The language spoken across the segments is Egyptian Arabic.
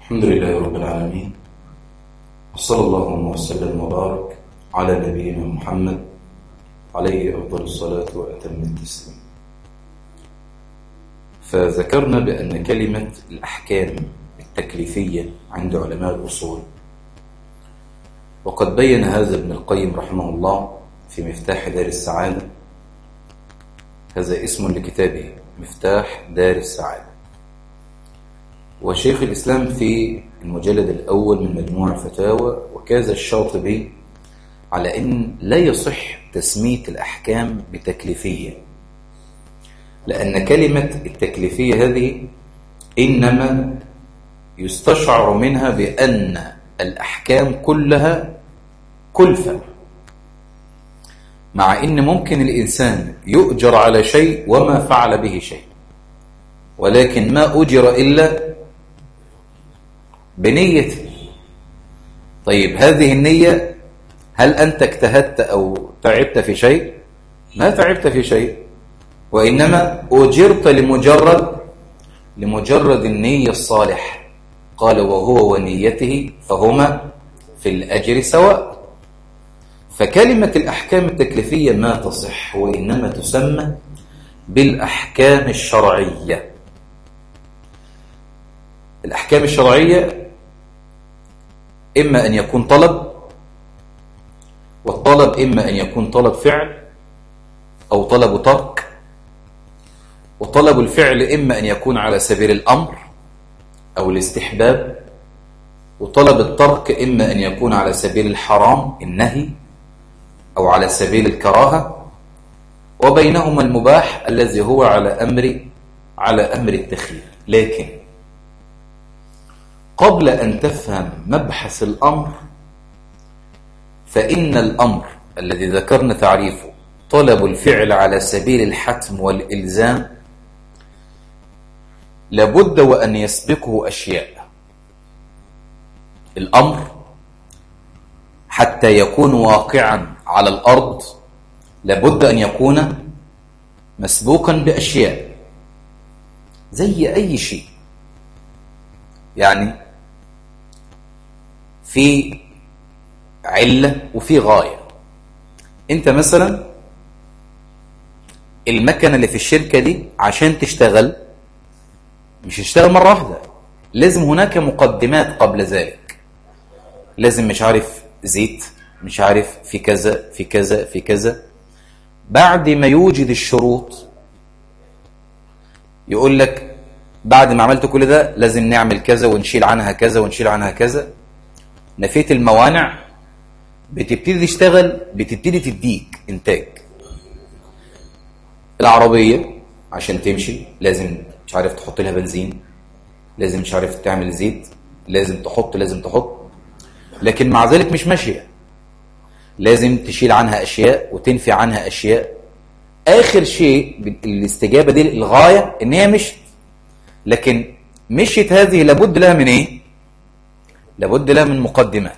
الحمد لله رب العالمين وصلى الله وسلم وبارك على نبينا محمد عليه أفضل الصلاة وأتم التسليم فذكرنا بأن كلمة الأحكام التكليفية عند علماء الأصول وقد بين هذا ابن القيم رحمه الله في مفتاح دار السعادة هذا اسم لكتابه مفتاح دار السعادة وشيخ الإسلام في المجلد الأول من مجموع الفتاوى وكذا الشاطبي على أن لا يصح تسمية الأحكام بتكليفية لأن كلمة التكليفية هذه إنما يستشعر منها بأن الأحكام كلها كلفة مع إن ممكن الإنسان يؤجر على شيء وما فعل به شيء ولكن ما أجر إلا بنيته طيب هذه النية هل أنت اجتهدت أو تعبت في شيء ما تعبت في شيء وإنما أجرت لمجرد لمجرد النية الصالح قال وهو ونيته فهما في الأجر سواء فكلمة الأحكام التكليفية ما تصح وإنما تسمى بالأحكام الشرعية الأحكام الشرعية إما أن يكون طلب والطلب إما أن يكون طلب فعل أو طلب ترك وطلب الفعل إما أن يكون على سبيل الأمر أو الاستحباب وطلب الترك إما أن يكون على سبيل الحرام النهي أو على سبيل الكراهة وبينهما المباح الذي هو على أمر على أمر التخيير لكن قبل أن تفهم مبحث الأمر فإن الأمر الذي ذكرنا تعريفه طلب الفعل على سبيل الحتم والإلزام لابد وأن يسبقه أشياء الأمر حتى يكون واقعا على الأرض لابد أن يكون مسبوقا بأشياء زي أي شيء يعني في علة وفي غاية انت مثلا المكنة اللي في الشركة دي عشان تشتغل مش تشتغل مرة واحدة لازم هناك مقدمات قبل ذلك لازم مش عارف زيت مش عارف في كذا في كذا في كذا بعد ما يوجد الشروط يقول لك بعد ما عملت كل ده لازم نعمل كذا ونشيل عنها كذا ونشيل عنها كذا نفيت الموانع بتبتدي تشتغل بتبتدي تديك انتاج العربية عشان تمشي لازم مش عارف تحط لها بنزين لازم مش عارف تعمل زيت لازم تحط لازم تحط لكن مع ذلك مش ماشية لازم تشيل عنها أشياء وتنفي عنها أشياء آخر شيء الاستجابة دي الغاية إن هي مشت لكن مشيت هذه لابد لها من إيه؟ لابد لها من مقدمات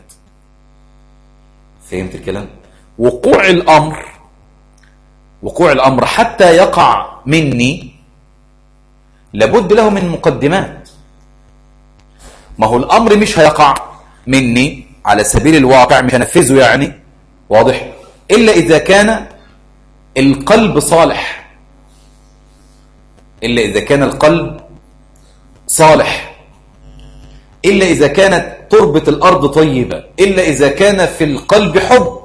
فهمت الكلام؟ وقوع الأمر وقوع الأمر حتى يقع مني لابد له من مقدمات ما هو الأمر مش هيقع مني على سبيل الواقع مش هنفذه يعني واضح إلا إذا كان القلب صالح إلا إذا كان القلب صالح إلا إذا كانت تربة الأرض طيبة إلا إذا كان في القلب حب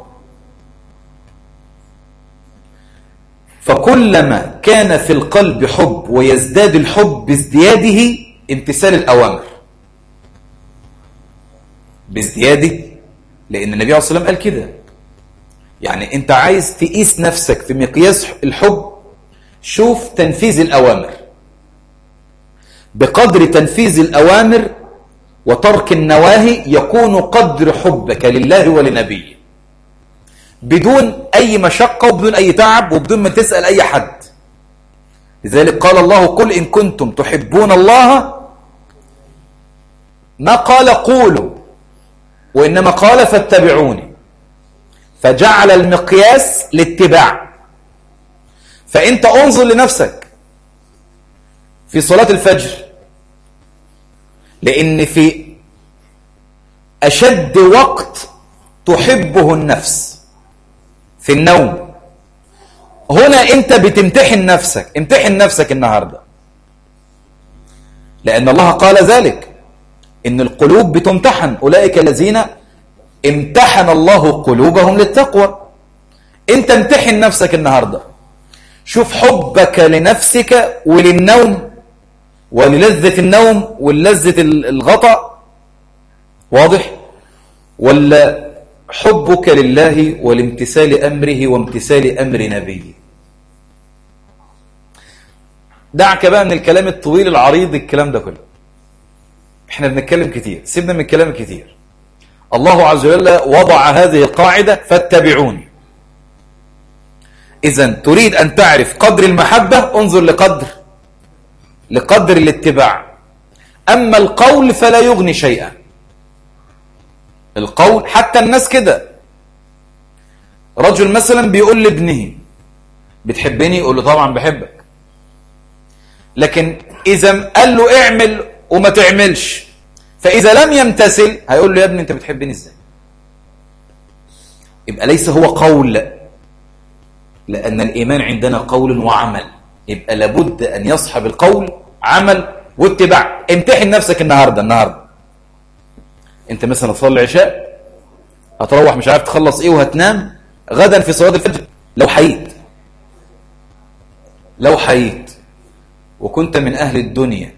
فكلما كان في القلب حب ويزداد الحب بازدياده امتثال الأوامر بازدياده لأن النبي عليه الصلاة والسلام قال كده يعني أنت عايز تقيس نفسك في مقياس الحب شوف تنفيذ الأوامر بقدر تنفيذ الأوامر وترك النواهي يكون قدر حبك لله ولنبيه بدون أي مشقة وبدون أي تعب وبدون ما تسأل أي حد لذلك قال الله قل إن كنتم تحبون الله ما قال قولوا وإنما قال فاتبعوني فجعل المقياس لاتباع فأنت انظر لنفسك في صلاة الفجر لأن في أشد وقت تحبه النفس في النوم هنا أنت بتمتحن نفسك امتحن نفسك النهاردة لأن الله قال ذلك إن القلوب بتمتحن أولئك الذين امتحن الله قلوبهم للتقوى انت امتحن نفسك النهاردة شوف حبك لنفسك وللنوم وللذة النوم وللذة الغطاء واضح ولا حبك لله والامتثال أمره وامتثال أمر نبيه دعك بقى من الكلام الطويل العريض الكلام ده كله احنا بنتكلم كتير سيبنا من الكلام كتير الله عز وجل وضع هذه القاعدة فاتبعوني إذا تريد أن تعرف قدر المحبة انظر لقدر لقدر الاتباع أما القول فلا يغني شيئا القول حتى الناس كده رجل مثلا بيقول لابنه بتحبني يقول له طبعا بحبك لكن إذا قال له اعمل وما تعملش فإذا لم يمتثل هيقول له يا ابني أنت بتحبني إزاي يبقى ليس هو قول لأن الإيمان عندنا قول وعمل يبقى لابد أن يصحب القول عمل واتباع امتحن نفسك النهاردة النهاردة انت مثلا تصلي العشاء هتروح مش عارف تخلص ايه وهتنام غدا في صلاة الفجر لو حييت لو حييت وكنت من أهل الدنيا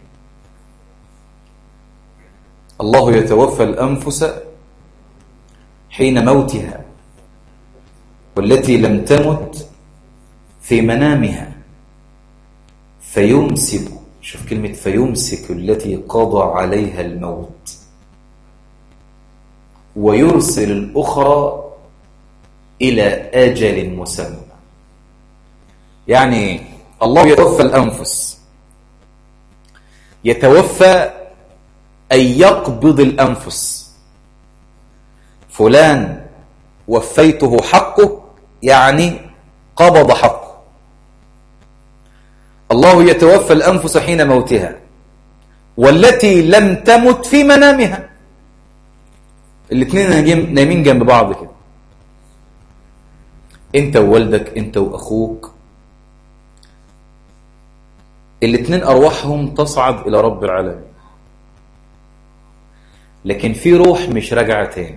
الله يتوفى الأنفس حين موتها والتي لم تمت في منامها فيمسك شوف كلمة فيمسك التي قضى عليها الموت ويرسل الأخرى إلى أجل مسمى يعني الله يتوفى الأنفس يتوفى أن يقبض الأنفس فلان وفيته حقه يعني قبض حقه الله يتوفى الأنفس حين موتها والتي لم تمت في منامها الاثنين نايمين جنب بعض كده انت ووالدك انت واخوك الاثنين ارواحهم تصعد الى رب العالمين لكن في روح مش راجعه تاني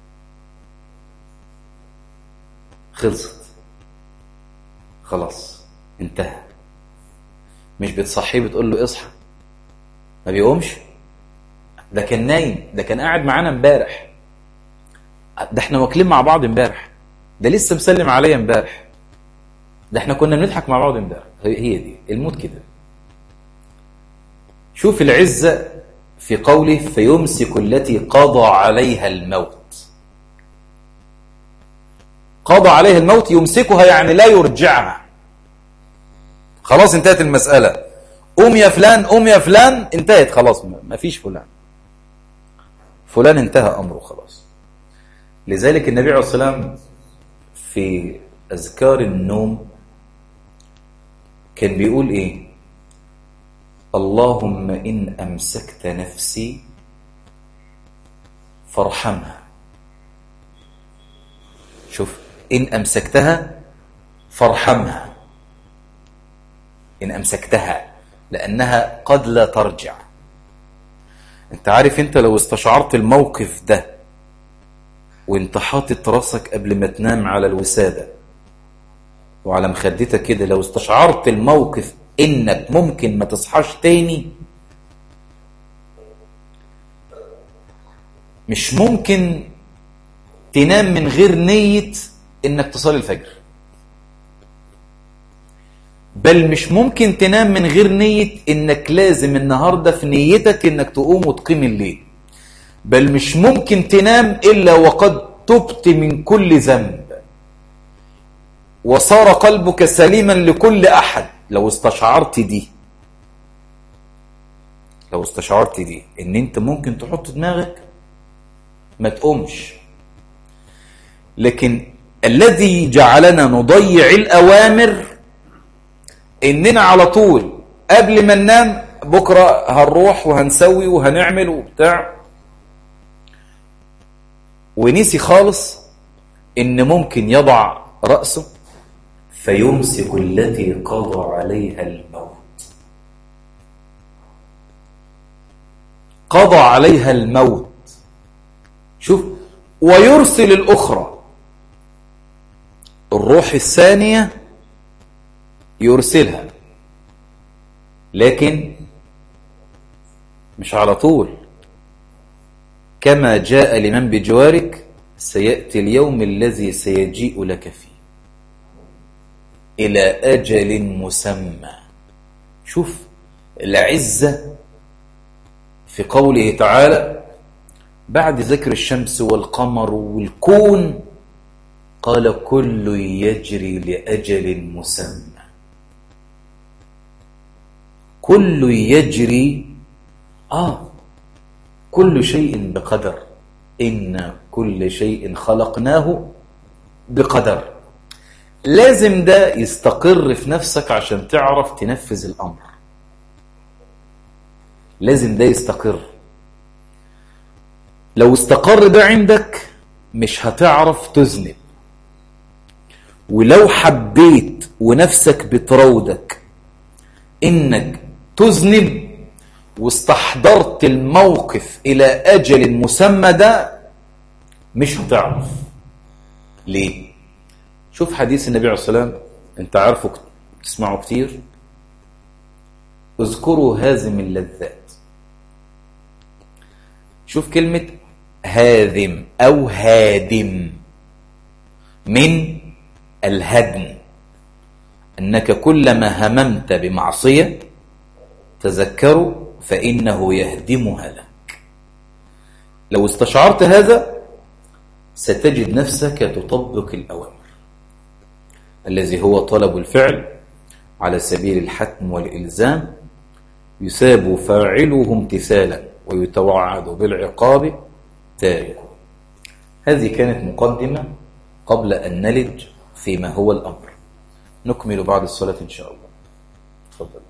خلصت خلاص انتهى مش بتصحيه بتقول له اصحى ما بيقومش ده كان نايم ده كان قاعد معانا امبارح ده احنا واكلين مع بعض امبارح ده لسه مسلم عليا امبارح ده احنا كنا بنضحك مع بعض امبارح هي دي الموت كده شوف العزة في قوله فيمسك التي قضى عليها الموت قضى عليها الموت يمسكها يعني لا يرجعها خلاص انتهت المسألة قوم يا فلان قوم يا فلان انتهت خلاص ما فيش فلان فلان انتهى أمره خلاص لذلك النبي عليه الصلاة والسلام في أذكار النوم كان بيقول إيه اللهم إن أمسكت نفسي فارحمها شوف إن أمسكتها فارحمها إن أمسكتها لأنها قد لا ترجع أنت عارف أنت لو استشعرت الموقف ده وانت حاطط راسك قبل ما تنام على الوسادة وعلى مخدتك كده لو استشعرت الموقف انك ممكن ما تصحاش تاني مش ممكن تنام من غير نية انك تصلي الفجر بل مش ممكن تنام من غير نية انك لازم النهاردة في نيتك انك تقوم وتقيم الليل بل مش ممكن تنام الا وقد تبت من كل ذنب وصار قلبك سليما لكل احد لو استشعرت دي لو استشعرت دي ان انت ممكن تحط دماغك ما تقومش لكن الذي جعلنا نضيع الأوامر إننا على طول قبل ما ننام بكرة هنروح وهنسوي وهنعمل وبتاع ونسي خالص إن ممكن يضع رأسه فيمسك التي قضى عليها الموت قضى عليها الموت شوف ويرسل الأخرى الروح الثانية يرسلها لكن مش على طول كما جاء لمن بجوارك سيأتي اليوم الذي سيجيء لك فيه إلى أجل مسمى شوف العزة في قوله تعالى بعد ذكر الشمس والقمر والكون قال كل يجري لأجل مسمى كل يجري آه كل شيء بقدر إن كل شيء خلقناه بقدر لازم ده يستقر في نفسك عشان تعرف تنفذ الأمر لازم ده يستقر لو استقر ده عندك مش هتعرف تذنب ولو حبيت ونفسك بتراودك انك تذنب واستحضرت الموقف الى اجل مسمى ده مش هتعرف ليه شوف حديث النبي عليه الصلاه والسلام انت عارفه تسمعه كتير اذكروا هازم اللذات شوف كلمة هاذم أو هادم من الهدم أنك كلما هممت بمعصية تذكروا فإنه يهدمها لك لو استشعرت هذا ستجد نفسك تطبق الأوامر الذي هو طلب الفعل على سبيل الحتم والإلزام يساب فاعله امتثالا ويتوعد بالعقاب تاركه هذه كانت مقدمة قبل أن نلج فيما هو الأمر نكمل بعد الصلاة إن شاء الله تفضل